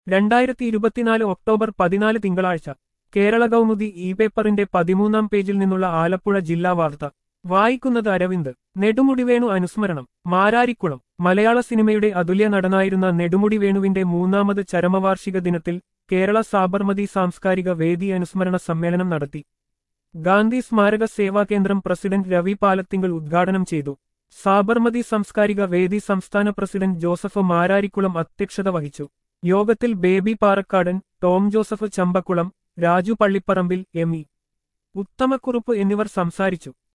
രണ്ടായിരത്തി ഇരുപത്തിനാല് ഒക്ടോബർ പതിനാല് തിങ്കളാഴ്ച കേരള കൗമുദി ഇ പേപ്പറിന്റെ പതിമൂന്നാം പേജിൽ നിന്നുള്ള ആലപ്പുഴ ജില്ലാ വാർത്ത വായിക്കുന്നത് അരവിന്ദ് നെടുമുടി വേണു അനുസ്മരണം മാരാരിക്കുളം മലയാള സിനിമയുടെ അതുല്യ നടനായിരുന്ന നെടുമുടി വേണുവിന്റെ മൂന്നാമത് ചരമവാർഷിക ദിനത്തിൽ കേരള സാബർമതി സാംസ്കാരിക വേദി അനുസ്മരണ സമ്മേളനം നടത്തി ഗാന്ധി സ്മാരക സേവാ കേന്ദ്രം പ്രസിഡന്റ് രവി പാലത്തിങ്കൾ ഉദ്ഘാടനം ചെയ്തു സാബർമതി സാംസ്കാരിക വേദി സംസ്ഥാന പ്രസിഡന്റ് ജോസഫ് മാരാരിക്കുളം അധ്യക്ഷത വഹിച്ചു യോഗത്തിൽ Baby Parakkadan Tom Joseph Champakulam Raju Pallipparambil M E Uthamakkurup എന്നിവർ സംസാരിച്ചു